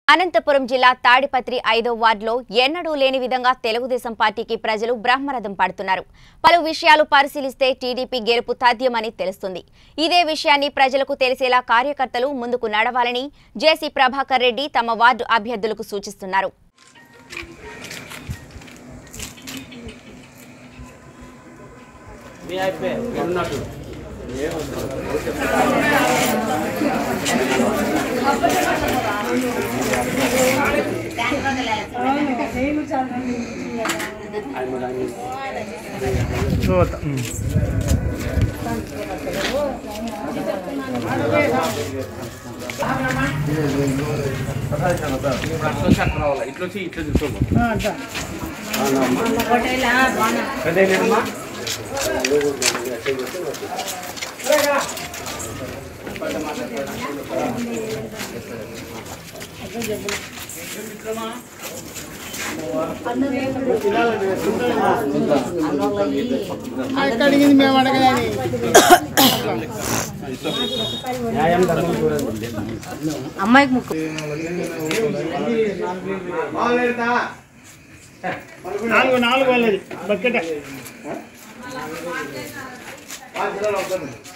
అనంతపురం జిల్లా తాడిపత్రి ఐదో వార్డులో ఎన్నడూ లేని విధంగా తెలుగుదేశం పార్టీకి ప్రజలు బ్రహ్మరథం పడుతున్నారు పలు విషయాలు పరిశీలిస్తే టీడీపీ గెలుపు తథ్యమని తెలుస్తుంది ఇదే విషయాన్ని ప్రజలకు తెలిసేలా కార్యకర్తలు ముందుకు నడవాలని జేసీ ప్రభాకర్ రెడ్డి తమ వార్డు అభ్యర్థులకు సూచిస్తున్నారు ఇట్లా వచ్చి ఇట్లా తీసుకోము అదేనేమ్మా అడిగింది మేము అడగలేని న్యాయం ధర్మం చూడండి అమ్మాయికి ముక్కు నాలుగు నాలుగు వాళ్ళది బకెట్